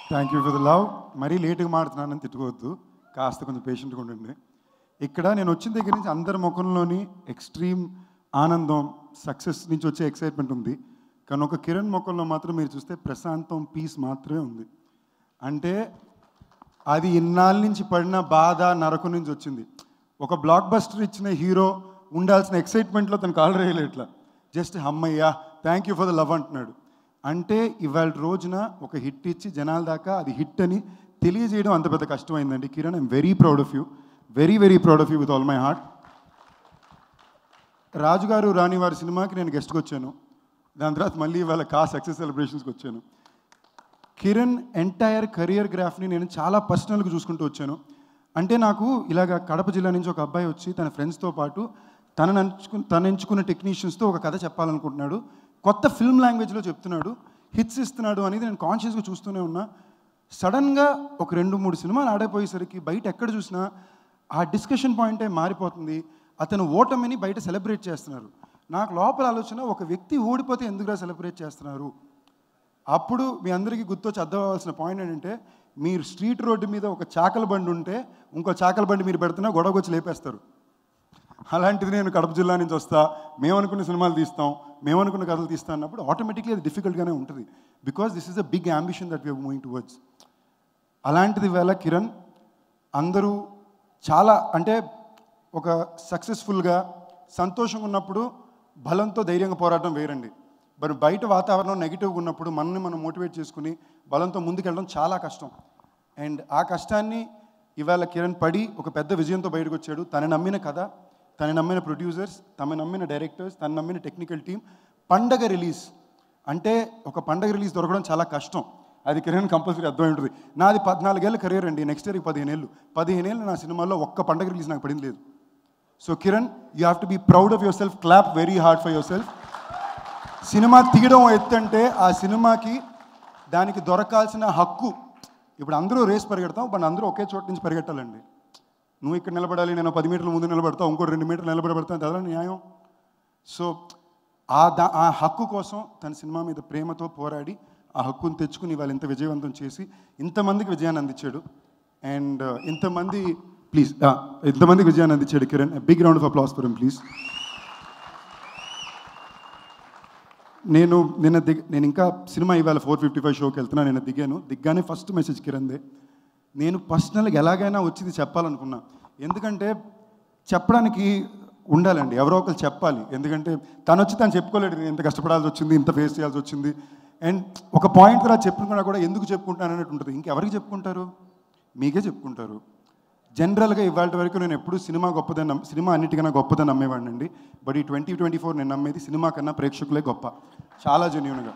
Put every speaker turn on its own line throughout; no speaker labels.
thank you for the love మరీ లేట్గా మాడుతున్నానని తిట్టుకోవద్దు కాస్త కొంచెం పేషెంట్గా ఉండండి ఇక్కడ నేను వచ్చిన దగ్గర నుంచి అందరి ముఖంలోని ఎక్స్ట్రీమ్ ఆనందం సక్సెస్ నుంచి వచ్చే ఎక్సైట్మెంట్ ఉంది కానీ ఒక కిరణ్ ముఖంలో మాత్రం మీరు చూస్తే ప్రశాంతం పీస్ మాత్రమే ఉంది అంటే అది ఇన్నాళ్ళ నుంచి పడిన బాధ నరకం నుంచి వచ్చింది ఒక బ్లాక్ బస్టర్ ఇచ్చిన హీరో ఉండాల్సిన ఎక్సైట్మెంట్లో తను కాల్ రేయలేట్లా జస్ట్ అమ్మయ్యా thank you for the love అంటున్నాడు అంటే ఇవాళ రోజున ఒక హిట్ ఇచ్చి జనాల దాకా అది హిట్ అని తెలియజేయడం అంత పెద్ద కష్టమైందండి Kiran I'm very proud of you very very proud of you with all my heart రాజుగారు రాణి వారి సినిమాకి నేను గెస్ట్కి వచ్చాను దాని తర్వాత మళ్ళీ ఇవాళ కా సక్సెస్ సెలబ్రేషన్స్కి వచ్చాను కిరణ్ ఎంటైర్ కెరియర్ గ్రాఫ్ని నేను చాలా పర్సనల్గా చూసుకుంటూ వచ్చాను అంటే నాకు ఇలాగ కడప జిల్లా నుంచి ఒక అబ్బాయి వచ్చి తన ఫ్రెండ్స్తో పాటు తన ఎంచుకు తను ఎంచుకున్న టెక్నీషియన్స్తో ఒక కథ చెప్పాలనుకుంటున్నాడు కొత్త ఫిల్మ్ లాంగ్వేజ్లో చెప్తున్నాడు హిట్స్ ఇస్తున్నాడు అనేది నేను కాన్షియస్గా చూస్తూనే ఉన్నా సడన్గా ఒక రెండు మూడు సినిమాలు ఆడైపోయేసరికి బయట ఎక్కడ చూసినా ఆ డిస్కషన్ పాయింటే మారిపోతుంది అతను ఓటమిని బయట సెలబ్రేట్ చేస్తున్నారు నాకు లోపల ఆలోచన ఒక వ్యక్తి ఓడిపోతే ఎందుకురా సెలబ్రేట్ చేస్తున్నారు అప్పుడు మీ అందరికీ గుర్తొచ్చి అర్థం అవ్వాల్సిన పాయింట్ ఏంటంటే మీరు స్ట్రీట్ రోడ్డు మీద ఒక చాకల బండి ఉంటే ఇంకో చాకల బండి మీరు పెడుతున్నా గొడవకు వచ్చి లేపేస్తారు అలాంటిది నేను కడప జిల్లా నుంచి వస్తా మేము అనుకున్న సినిమాలు తీస్తాం మేము అనుకున్న కథలు తీస్తాం అన్నప్పుడు ఆటోమేటిక్లీ అది డిఫికల్ట్గానే ఉంటుంది because this is a big ambition that we are moving towards అలాంటిది వేళ కిరణ్ అందరూ చాలా అంటే ఒక సక్సెస్ఫుల్గా సంతోషంగా ఉన్నప్పుడు బలంతో ధైర్యంగా పోరాటం వేరండి మరి బయట వాతావరణం నెగిటివ్గా ఉన్నప్పుడు మనల్ని మనం మోటివేట్ చేసుకుని బలంతో ముందుకెళ్ళడం చాలా కష్టం అండ్ ఆ కష్టాన్ని ఇవాళ కిరణ్ పడి ఒక పెద్ద విజయంతో బయటకు వచ్చాడు తన నమ్మిన కథ తన నమ్మిన ప్రొడ్యూసర్స్ తమ నమ్మిన డైరెక్టర్స్ తన నమ్మిన టెక్నికల్ టీం పండగ రిలీజ్ అంటే ఒక పండగ రిలీజ్ దొరకడం చాలా కష్టం అది కిరణ్ కంపల్సరీ అర్థమై ఉంటుంది నాది పద్నాలుగేళ్ళ కెరీర్ అండి నెక్స్ట్ ఇయర్కి పదిహేను ఏళ్ళు పదిహేను ఏళ్ళు నా సినిమాలో ఒక్క పండగ రిలీజ్ నాకు పడింది లేదు so Kiran you have to be proud of yourself clap very hard for yourself cinema తీయడం ఎత్తంటే ఆ సినిమాకి దానికి దొరకాల్సిన హక్కు ఇప్పుడు అందరూ రేస్ పరిగెడతాం బట్ అందరూ ఒకే చోట నుంచి పరిగెట్టాలండి నువ్వు ఇక్కడ నిలబడాలి నేను పది మీటర్ల ముందు నిలబడతావు ఇంకో రెండు మీటర్లు నిలబడబడతాను అదే న్యాయం సో ఆ దా ఆ హక్కు కోసం తన సినిమా మీద ప్రేమతో పోరాడి ఆ హక్కును తెచ్చుకుని వాళ్ళు ఇంత విజయవంతం చేసి ఇంతమందికి విజయాన్ని అందించాడు అండ్ ఇంతమంది ప్లీజ్ ఇంతమందికి విజయాన్ని అందించాడు Kiran big round of applause for please నేను నిన్న దిగ నేను ఇంకా సినిమా ఇవాళ ఫోర్ ఫిఫ్టీ ఫైవ్ షోకి వెళ్తున్నా నేను దిగాను దిగ్గానే ఫస్ట్ మెసేజ్ కిరణ్దే నేను పర్సనల్గా ఎలాగైనా వచ్చింది చెప్పాలనుకున్నా ఎందుకంటే చెప్పడానికి ఉండాలండి ఎవరో ఒకరు చెప్పాలి ఎందుకంటే తను వచ్చి తను చెప్పుకోలేడు నేను ఇంత కష్టపడాల్సి వచ్చింది ఇంత ఫేస్ చేయాల్సి వచ్చింది అండ్ ఒక పాయింట్ తర్వాత చెప్పుకున్నా కూడా ఎందుకు చెప్పుకుంటాను అన్నట్టు ఉంటుంది ఇంకెవరికి చెప్పుకుంటారు మీకే చెప్పుకుంటారు జనరల్గా ఇవాళ వరకు నేను ఎప్పుడు సినిమా గొప్పదని నమ్మ సినిమా అన్నిటికన్నా గొప్పదని నమ్మేవాడిని అండి బట్ ఈ ట్వంటీ ట్వంటీ ఫోర్ నేను నమ్మేది సినిమా కన్నా ప్రేక్షకులే గొప్ప చాలా జెన్యున్గా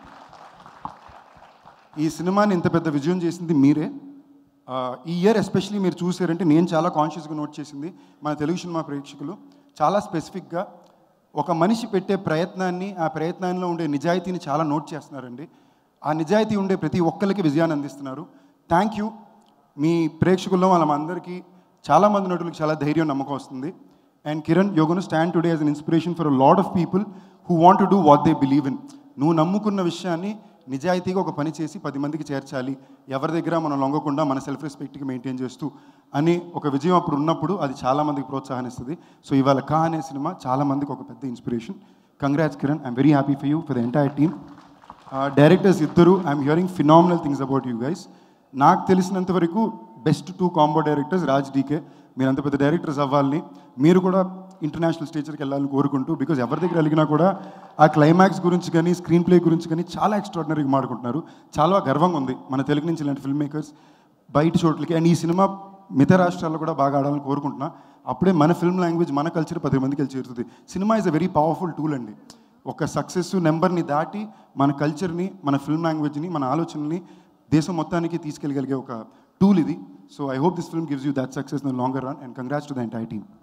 ఈ సినిమాని ఇంత పెద్ద విజయం చేసింది మీరే ఆ, ఈ ఇయర్ ఎస్పెషలీ మీరు చూసారంటే నేను చాలా కాన్షియస్గా నోట్ చేసింది మన తెలుగు సినిమా ప్రేక్షకులు చాలా స్పెసిఫిక్గా ఒక మనిషి పెట్టే ప్రయత్నాన్ని ఆ ప్రయత్నంలో ఉండే నిజాయితీని చాలా నోట్ చేస్తున్నారండి ఆ నిజాయితీ ఉండే ప్రతి ఒక్కరికి విజయాన్ని అందిస్తున్నారు థ్యాంక్ యూ మీ ప్రేక్షకుల్లో వాళ్ళందరికీ చాలామంది నటులకు చాలా ధైర్యం నమ్మకం వస్తుంది అండ్ కిరణ్ యోగను stand today as an inspiration for a lot of people who want to do what they believe in నువ్వు నమ్ముకున్న విషయాన్ని నిజాయితీగా ఒక పని చేసి పది మందికి చేర్చాలి ఎవరి దగ్గర మనం లొంగకుండా మన సెల్ఫ్ రెస్పెక్ట్కి మెయింటైన్ చేస్తూ అని ఒక విజయం అప్పుడు ఉన్నప్పుడు అది చాలా మందికి ప్రోత్సాహాన్ని ఇస్తుంది సో ఇవాళ కా అనే సినిమా చాలా మందికి ఒక పెద్ద inspiration congrats Kiran I'm very happy for you for the entire team directors ఇద్దరు I'm hearing phenomenal things about you guys నాకు తెలిసినంత వరకు best two combo directors Raj DK మీరు అంత పెద్ద డైరెక్టర్స్ అవ్వాలని మీరు కూడా ఇంటర్నేషనల్ స్టేజ్కి వెళ్ళాలని కోరుకుంటూ బికాజ్ ఎవరి దగ్గర వెళ్ళినా కూడా ఆ క్లైమాక్స్ గురించి కానీ స్క్రీన్ ప్లే గురించి కానీ చాలా ఎక్స్ట్రాడినరీగా మాట్లాడుకుంటున్నారు చాలా గర్వంగా ఉంది మన తెలుగు నుంచి ఇలాంటి ఫిల్మ్ మేకర్స్ బయట చోట్లకి అండ్ ఈ సినిమా మిగతా రాష్ట్రాల్లో కూడా బాగా ఆడాలని కోరుకుంటున్నా అప్పుడే మన ఫిల్మ్ లాంగ్వేజ్ మన కల్చర్ పది మందికి వెళ్ళి చేరుతుంది cinema is a very powerful tool అండి ఒక సక్సెస్ నెంబర్ని దాటి మన కల్చర్ని మన ఫిల్మ్ లాంగ్వేజ్ని మన ఆలోచనని దేశం మొత్తానికి తీసుకెళ్ళగలిగే ఒక టూల్ ఇది so I hope this film gives you that success in longer run and congrats to the entire team